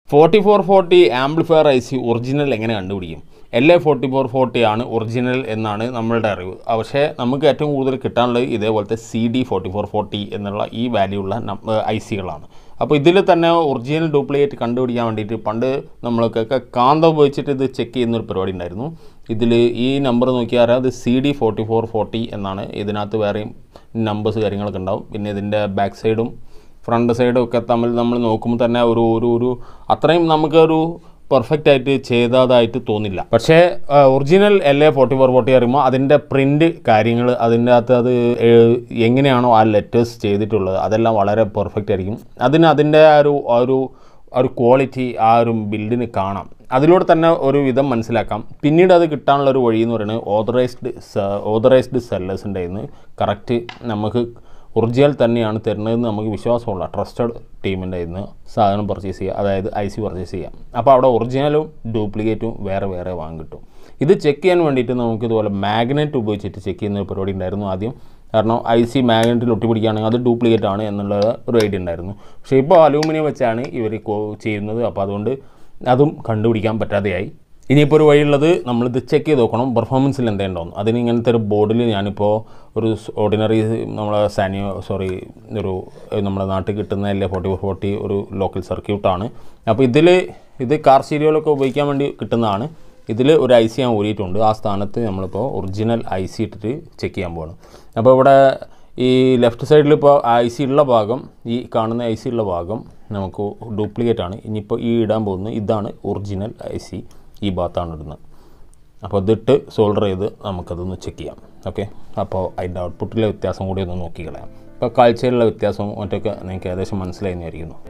forty four forty amplifier I C original എങ്ങനെ കണ്ടുപിടിക്കും L A forty four forty ആണ് original എന്നാണ് നമ്മളുടെ അറിവ് പക്ഷേ നമുക്ക് ഏറ്റവും കൂടുതൽ കിട്ടാനുള്ളത് ഇതേപോലത്തെ C D forty four forty എന്നുള്ള ഈ വാല്യൂ ഉള്ള ഐ സികളാണ് അപ്പോൾ ഇതിൽ തന്നെ ഒറിജിനൽ ഡ്യൂപ്ലിക്കേറ്റ് കണ്ടുപിടിക്കാൻ വേണ്ടിയിട്ട് പണ്ട് നമ്മൾക്കൊക്കെ കാന്തം ഉപയോഗിച്ചിട്ട് ഇത് ചെക്ക് ചെയ്യുന്നൊരു പരിപാടി ഉണ്ടായിരുന്നു ഇതിൽ ഈ നമ്പർ നോക്കിയാൽ അത് C D forty four forty എന്നാണ് ഇതിനകത്ത് വേറെയും നമ്പേഴ്സ് കാര്യങ്ങളൊക്കെ ഉണ്ടാവും പിന്നെ ഇതിൻ്റെ ബാക്ക് സൈഡും ഫ്രണ്ട് സൈഡും ഒക്കെ തമ്മിൽ നമ്മൾ നോക്കുമ്പോൾ തന്നെ ഒരു ഒരു ഒരു അത്രയും നമുക്കൊരു പെർഫെക്റ്റ് ആയിട്ട് ചെയ്തതായിട്ട് തോന്നില്ല പക്ഷേ original L A forty four forty പറയുമ്പോൾ അതിൻ്റെ പ്രിൻ്റ് കാര്യങ്ങൾ അതിൻ്റെ അകത്ത് അത് ഏഹ്, എങ്ങനെയാണോ ആ ലെറ്റേഴ്സ് ചെയ്തിട്ടുള്ളത് അതെല്ലാം വളരെ പെർഫെക്റ്റ് ആയിരിക്കും അതിന് അതിൻ്റെ ആ ഒരു ആ ഒരു ആ ഒരു ക്വാളിറ്റി ആ ഒരു ബിൽഡിന് കാണാം അതിലൂടെ തന്നെ ഒരു വിധം മനസ്സിലാക്കാം പിന്നീട് അത് കിട്ടാനുള്ള ഒരു വഴി എന്ന് പറയുന്നത് ഓതറൈസ്ഡ് ഓതറൈസ്ഡ് സെല്ലേഴ്സിൻ്റെ നിന്ന് കറക്റ്റ് നമുക്ക് ഒറിജിനൽ തന്നെയാണ് തരുന്നതെന്ന് നമുക്ക് വിശ്വാസമുള്ള ട്രസ്റ്റഡ് ടീമിൻ്റെ ഇന്ന് സാധനം പർച്ചേസ് ചെയ്യുക അതായത് ഐ സി പർച്ചേസ് ചെയ്യാം അപ്പോൾ അവിടെ ഒറിജിനലും ഡ്യൂപ്ലിക്കേറ്റും വേറെ വേറെ വാങ്ങി കിട്ടും ഇത് ചെക്ക് ചെയ്യാൻ വേണ്ടിയിട്ട് നമുക്ക് ഇതുപോലെ മാഗ്നറ്റ് ഉപയോഗിച്ചിട്ട് ചെക്ക് ചെയ്യുന്ന ഒരു പരിപാടി ഉണ്ടായിരുന്നു ആദ്യം കാരണം ഐ സി മാഗ്നറ്റിൽ ഒട്ടിപ്പിടിക്കുകയാണെങ്കിൽ അത് ഡ്യൂപ്ലിക്കേറ്റ് ആണ് എന്നുള്ള ഒരു ഐഡിയ ഉണ്ടായിരുന്നു പക്ഷേ ഇപ്പോൾ അലൂമിനിയം വെച്ചാണ് ഇവർ ചെയ്യുന്നത് അപ്പോൾ അതുകൊണ്ട് അതും കണ്ടുപിടിക്കാൻ പറ്റാതെയായി ഇനിയിപ്പോൾ ഒരു വഴിയുള്ളത് നമ്മളിത് ചെക്ക് ചെയ്ത് നോക്കണം പെർഫോമൻസിൽ എന്തെങ്കിലും അതിന് ഇങ്ങനത്തെ ഒരു ബോർഡിൽ ഞാനിപ്പോൾ ഒരു ഓർഡിനറി നമ്മളെ സാനിയോ സോറി ഒരു ഏഹ്, നമ്മുടെ നാട്ടിൽ കിട്ടുന്ന എൽ ഫോർട്ടി ഫോർട്ടി ഒരു ലോക്കൽ സർക്യൂട്ടാണ് അപ്പോൾ ഇതിൽ ഇത് കാർ സ്റ്റീരിയോയിലൊക്കെ ഉപയോഗിക്കാൻ വേണ്ടി കിട്ടുന്നതാണ് ഇതിൽ ഒരു ഐ സി ഞാൻ ഊരിയിട്ടുണ്ട് ആ സ്ഥാനത്ത് നമ്മളിപ്പോൾ ഒറിജിനൽ ഐ സി ഇട്ടിട്ട് ചെക്ക് ചെയ്യാൻ പോകണം അപ്പോൾ ഇവിടെ ഈ ലെഫ്റ്റ് സൈഡിൽ ഇപ്പോൾ ഐ സി ഉള്ള ഭാഗം ഈ കാണുന്ന ഐ സി ഉള്ള ഭാഗം നമുക്ക് ഡ്യൂപ്ലിക്കേറ്റ് ആണ് ഇനിയിപ്പോൾ ഈ ഇടാൻ പോകുന്നത് ഇതാണ് ഒറിജിനൽ ഐ സി ഈ ഭാഗത്താണ് ഇടുന്നത് അപ്പോൾ ഇതിട്ട് സോൾഡർ ചെയ്ത് നമുക്കതൊന്ന് ചെക്ക് ചെയ്യാം ഓക്കെ അപ്പോൾ അതിൻ്റെ ഔട്ട്പുട്ടിലെ വ്യത്യാസം കൂടി ഒന്ന് നോക്കി കളയാം ഇപ്പോൾ കാഴ്ചയിലുള്ള വ്യത്യാസവും മറ്റൊക്കെ നിങ്ങൾക്ക് ഏകദേശം മനസ്സിലായി എന്ന് വിചാരിക്കുന്നു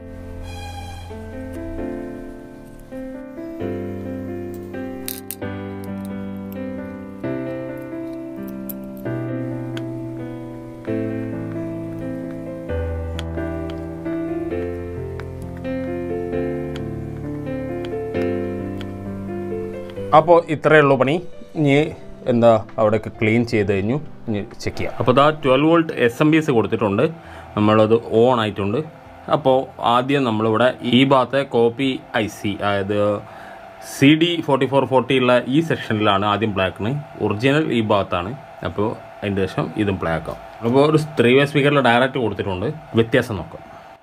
അപ്പോൾ ഇത്രയേ ഉള്ളൂ പണി ഇനി എന്താ അവിടെയൊക്കെ ക്ലീൻ ചെയ്ത് കഴിഞ്ഞു ഇനി ചെക്ക് ചെയ്യാം അപ്പോൾ ഇതാ twelve volt S M B S കൊടുത്തിട്ടുണ്ട് നമ്മളത് ഓൺ ആയിട്ടുണ്ട് അപ്പോൾ ആദ്യം നമ്മളിവിടെ ഈ ഭാഗത്തെ കോപ്പി ഐ സി അതായത് C D forty four forty ഉള്ള ഈ സെക്ഷനിലാണ് ആദ്യം ബ്ലാക്കിന് ഒറിജിനൽ ഈ ഭാഗത്താണ് അപ്പോൾ അതിൻ്റെ ശേഷം ഇതും ബ്ലാക്ക് ആവും അപ്പോൾ ഒരു ത്രീ വേ സ്പീക്കറിൽ ഡയറക്റ്റ് കൊടുത്തിട്ടുണ്ട് വ്യത്യാസം നോക്കാം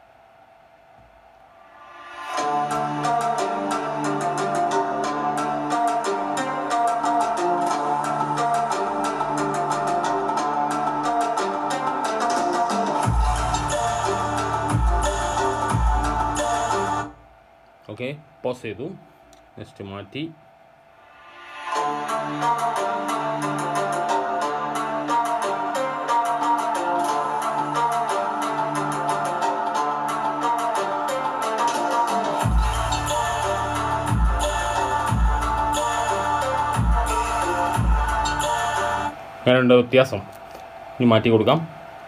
ഓക്കെ പോസ് ചെയ്തു നെക്സ്റ്റ് മാറ്റി വേണ്ട വ്യത്യാസം ഇനി മാറ്റി കൊടുക്കാം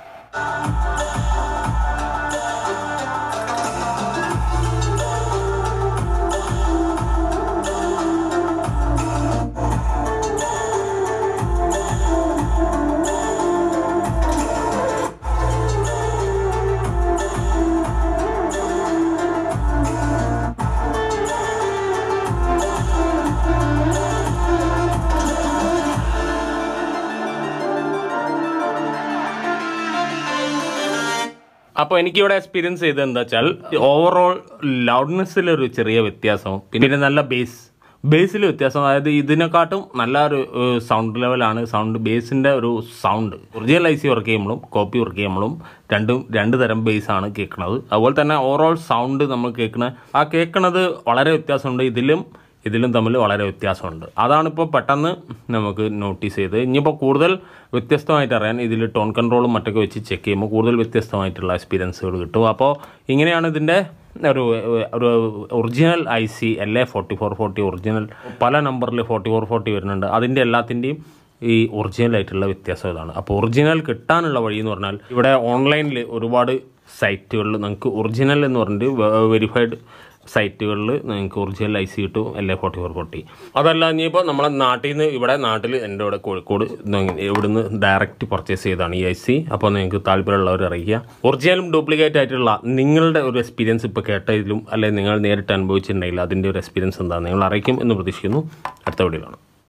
അപ്പോൾ എനിക്കിവിടെ എക്സ്പീരിയൻസ് ചെയ്തത് എന്താ വെച്ചാൽ ഓവറോൾ ലൗഡ്നെസ്സിലൊരു ചെറിയ വ്യത്യാസവും പിന്നെ നല്ല ബേസ് ബേസിൽ വ്യത്യാസം അതായത് ഇതിനെക്കാട്ടും നല്ല ഒരു സൗണ്ട് ലെവലാണ് സൗണ്ട് ബേസിൻ്റെ ഒരു sound original I C work ചെയ്യുമ്പോഴും കോപ്പി വർക്ക് ചെയ്യുമ്പോഴും രണ്ടും രണ്ട് തരം ബേസ് ആണ് കേൾക്കുന്നത് അതുപോലെ തന്നെ ഓവറോൾ സൗണ്ട് നമ്മൾ കേൾക്കുന്നത് ആ കേൾക്കുന്നത് വളരെ വ്യത്യാസമുണ്ട് ഇതിലും ഇതിലും തമ്മിൽ വളരെ വ്യത്യാസമുണ്ട് അതാണിപ്പോൾ പെട്ടെന്ന് നമുക്ക് നോട്ടീസ് ചെയ്ത് ഇനിയിപ്പോൾ കൂടുതൽ വ്യത്യസ്തമായിട്ട് അറിയാൻ ഇതിൽ ടോൺ കൺട്രോളും മറ്റൊക്കെ വെച്ച് ചെക്ക് ചെയ്യുമ്പോൾ കൂടുതൽ വ്യത്യസ്തമായിട്ടുള്ള എക്സ്പീരിയൻസുകൾ കിട്ടും അപ്പോൾ ഇങ്ങനെയാണ് ഇതിൻ്റെ ഒരു ഒരു original I C L A forty four forty original പല നമ്പറിൽ ഫോർട്ടി ഫോർ ഫോർട്ടി വരുന്നുണ്ട് അതിൻ്റെ എല്ലാത്തിൻ്റെയും ഈ ഒറിജിനൽ ആയിട്ടുള്ള വ്യത്യാസം ഇതാണ് അപ്പോൾ ഒറിജിനൽ കിട്ടാനുള്ള വഴി എന്ന് പറഞ്ഞാൽ ഇവിടെ ഓൺലൈനിൽ ഒരുപാട് സൈറ്റുകളിൽ നമുക്ക് ഒറിജിനൽ എന്ന് പറഞ്ഞിട്ട് വെരിഫൈഡ് സൈറ്റുകളിൽ നിങ്ങൾക്ക് ഒറിജിനൽ ഐ സി കിട്ടും L A forty four forty അതല്ല ഇനിയിപ്പോൾ നമ്മളെ നാട്ടിൽ നിന്ന് ഇവിടെ നാട്ടിൽ എൻ്റെ ഇവിടെ കോഴിക്കോട് ഇവിടുന്ന് ഡയറക്റ്റ് പർച്ചേസ് ചെയ്താണ് ഈ ഐ സി അപ്പോൾ നിങ്ങൾക്ക് താല്പര്യമുള്ളവർ അറിയിക്കുക ഒറിജിനലും ഡ്യൂപ്ലിക്കേറ്റ് ആയിട്ടുള്ള നിങ്ങളുടെ ഒരു എക്സ്പീരിയൻസ് ഇപ്പോൾ കേട്ടതിലും അല്ലെങ്കിൽ നിങ്ങൾ നേരിട്ട് അനുഭവിച്ചിട്ടുണ്ടെങ്കിൽ അതിൻ്റെ ഒരു എക്സ്പീരിയൻസ് എന്താ നിങ്ങൾ അറിയിക്കും എന്ന് പ്രതീക്ഷിക്കുന്നു അടുത്ത വീഡിയോ കാണാം